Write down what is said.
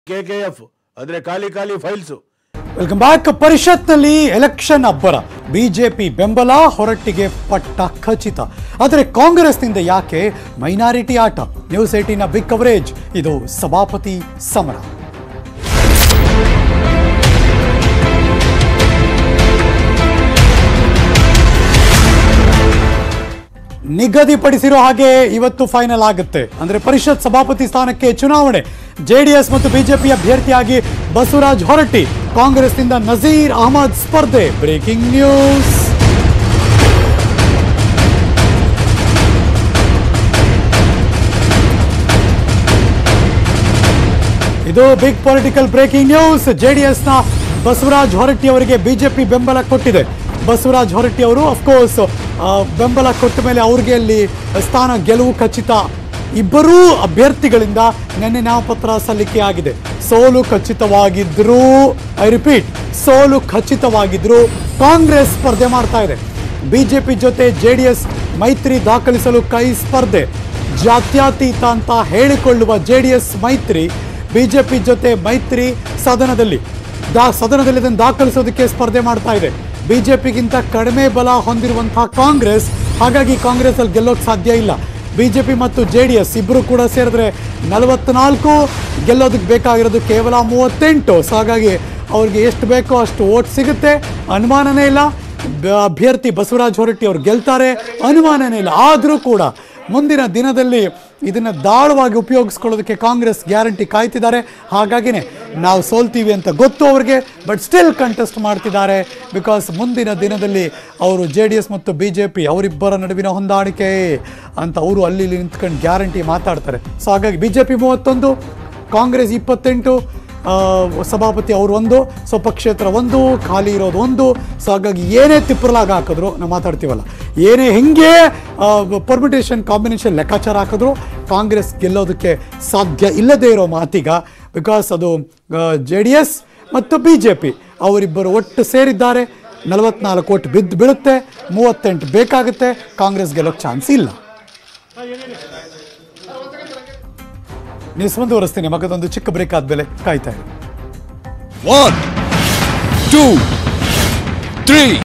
K K F ಅಂದ್ರೆ ಖಾಲಿ ಖಾಲಿ ಫೈಲ್ಸು ವೆಲ್ಕಮ್ ಬ್ಯಾಕ್ ಪರಿಷತ್ನಲ್ಲಿ ಎಲೆಕ್ಷನ್ ಅಬ್ಬರ ಬಿಜೆಪಿ ಬೆಂಬಲ ಹೊರಟ್ಟಿಗೆ ಪಟ್ಟ ಖಚಿತ ಆದರೆ ಕಾಂಗ್ರೆಸ್ನಿಂದ ಯಾಕೆ ಮೈನಾರಿಟಿ ಆಟ ನ್ಯೂಸ್ ಏಟಿನ ಬಿಗ್ ಕವರೇಜ್ ಇದು ಸಭಾಪತಿ ಸಮರ ನಿಗದಿಪಡಿಸಿರೋ ಹಾಗೆ ಇವತ್ತು ಫೈನಲ್ ಆಗುತ್ತೆ ಅಂದ್ರೆ ಪರಿಷತ್ ಸಭಾಪತಿ ಸ್ಥಾನಕ್ಕೆ ಚುನಾವಣೆ ಜೆಡಿಎಸ್ ಮತ್ತು ಬಿಜೆಪಿ ಅಭ್ಯರ್ಥಿಯಾಗಿ ಬಸವರಾಜ್ ಹೊರಟ್ಟಿ ಕಾಂಗ್ರೆಸ್ನಿಂದ ನಜೀರ್ ಅಹಮದ್ ಸ್ಪರ್ಧೆ ಬ್ರೇಕಿಂಗ್ ನ್ಯೂಸ್ ಇದು ಬಿಗ್ ಪೊಲಿಟಿಕಲ್ ಬ್ರೇಕಿಂಗ್ ನ್ಯೂಸ್ ಜೆಡಿಎಸ್ನ ಬಸವರಾಜ್ ಹೊರಟ್ಟಿ ಅವರಿಗೆ ಬಿಜೆಪಿ ಬೆಂಬಲ ಕೊಟ್ಟಿದೆ ಬಸವರಾಜ್ ಹೊರಟ್ಟಿ ಅವರು ಅಫ್ಕೋರ್ಸ್ ಬೆಂಬಲ ಕೊಟ್ಟ ಮೇಲೆ ಅವ್ರಿಗೆ ಅಲ್ಲಿ ಸ್ಥಾನ ಗೆಲುವು ಖಚಿತ ಇಬ್ಬರೂ ಅಭ್ಯರ್ಥಿಗಳಿಂದ ನಿನ್ನೆ ನಾಮಪತ್ರ ಸಲ್ಲಿಕೆ ಆಗಿದೆ ಸೋಲು ಖಚಿತವಾಗಿದ್ರೂ ಐ ರಿಪೀಟ್ ಸೋಲು ಖಚಿತವಾಗಿದ್ರೂ ಕಾಂಗ್ರೆಸ್ ಸ್ಪರ್ಧೆ ಮಾಡ್ತಾ ಇದೆ ಬಿಜೆಪಿ ಜೊತೆ ಜೆಡಿಎಸ್ ಮೈತ್ರಿ ದಾಖಲಿಸಲು ಕೈ ಸ್ಪರ್ಧೆ ಜಾತ್ಯತೀತ ಅಂತ ಹೇಳಿಕೊಳ್ಳುವ ಜೆಡಿಎಸ್ ಮೈತ್ರಿ ಬಿಜೆಪಿ ಜೊತೆ ಮೈತ್ರಿ ಸದನದಲ್ಲಿ ದಾ ಸದನದಲ್ಲಿ ಅದನ್ನು ದಾಖಲಿಸೋದಕ್ಕೆ ಸ್ಪರ್ಧೆ ಮಾಡ್ತಾ ಇದೆ ಬಿಜೆಪಿಗಿಂತ ಕಡಿಮೆ ಬಲ ಹೊಂದಿರುವಂತಹ ಕಾಂಗ್ರೆಸ್ ಹಾಗಾಗಿ ಕಾಂಗ್ರೆಸ್ ಅಲ್ಲಿ ಗೆಲ್ಲೋಕೆ ಸಾಧ್ಯ ಇಲ್ಲ ಬಿಜೆಪಿ ಮತ್ತು ಜೆ ಡಿ ಎಸ್ ಇಬ್ಬರು ಕೂಡ ಸೇರಿದ್ರೆ ನಲವತ್ನಾಲ್ಕು ಗೆಲ್ಲೋದಕ್ಕೆ ಬೇಕಾಗಿರೋದು ಕೇವಲ ಮೂವತ್ತೆಂಟು ಸೊ ಹಾಗಾಗಿ ಅವ್ರಿಗೆ ಎಷ್ಟು ಬೇಕೋ ಅಷ್ಟು ಓಟ್ ಸಿಗುತ್ತೆ ಅನುಮಾನನೇ ಇಲ್ಲ ಬ- ಅಭ್ಯರ್ಥಿ ಬಸವರಾಜ್ ಹೊರಟ್ಟಿ ಅವ್ರು ಗೆಲ್ತಾರೆ ಅನುಮಾನನೇ ಇಲ್ಲ ಆದರೂ ಕೂಡ ಮುಂದಿನ ದಿನದಲ್ಲಿ ಇದನ್ನು ದಾಳವಾಗಿ ಉಪಯೋಗಿಸ್ಕೊಳ್ಳೋದಕ್ಕೆ ಕಾಂಗ್ರೆಸ್ ಗ್ಯಾರಂಟಿ ಕಾಯ್ತಿದ್ದಾರೆ ಹಾಗಾಗಿನೇ ನಾವು ಸೋಲ್ತೀವಿ ಅಂತ ಗೊತ್ತು ಅವ್ರಿಗೆ ಬಟ್ ಸ್ಟಿಲ್ ಕಂಟೆಸ್ಟ್ ಮಾಡ್ತಿದ್ದಾರೆ ಬಿಕಾಸ್ ಮುಂದಿನ ದಿನದಲ್ಲಿ ಅವರು ಜೆ ಡಿ ಎಸ್ ಮತ್ತು ಬಿ ಜೆ ಪಿ ಅವರಿಬ್ಬರ ನಡುವಿನ ಹೊಂದಾಣಿಕೆ ಅಂತ ಅವರು ಅಲ್ಲಿ ಇಲ್ಲಿ ನಿಂತ್ಕೊಂಡು ಗ್ಯಾರಂಟಿ ಮಾತಾಡ್ತಾರೆ ಸೊ ಹಾಗಾಗಿ ಬಿ ಜೆ ಪಿ ಮೂವತ್ತೊಂದು ಕಾಂಗ್ರೆಸ್ ಇಪ್ಪತ್ತೆಂಟು ಆ, ಸಭಾಪತಿ ಅವರು ಒಂದು ಸೊ ಪಕ್ಷೇತರ ಒಂದು ಖಾಲಿ ಇರೋದು ಒಂದು ಸೊ ಹಾಗಾಗಿ ಏನೇ ತಿಪ್ಪರಲಾಗ ಹಾಕಿದ್ರು ನಾವು ಮಾತಾಡ್ತೀವಲ್ಲ ಏನೇ ಹೆಂಗೆ ಪರ್ಮಿಟೇಷನ್ ಕಾಂಬಿನೇಷನ್ ಲೆಕ್ಕಾಚಾರ ಹಾಕಿದ್ರು ಕಾಂಗ್ರೆಸ್ ಗೆಲ್ಲೋದಕ್ಕೆ ಸಾಧ್ಯ ಇಲ್ಲದೇ ಇರೋ ಮಾತೀಗ ಬಿಕಾಸ್ ಅದು ಜೆ ಡಿ ಎಸ್ ಮತ್ತು ಬಿ ಜೆ ಪಿ ಅವರಿಬ್ಬರು ಒಟ್ಟು ಸೇರಿದ್ದಾರೆ ನಲವತ್ನಾಲ್ಕು ಒಟ್ಟು ಬಿದ್ದು ಬೀಳುತ್ತೆ ಮೂವತ್ತೆಂಟು ಬೇಕಾಗುತ್ತೆ ಕಾಂಗ್ರೆಸ್ ಗೆಲ್ಲೋಕ್ಕೆ ಚಾನ್ಸ್ ಇಲ್ಲ ನ್ಯೂಸ್ ಮುಂದುವರಿಸ್ತೀನಿ ಮಗದೊಂದು ಚಿಕ್ಕ ಬ್ರೇಕ್ ಆದ್ಮೇಲೆ ಕಾಯ್ತಾ ಇರಿ One, two, three.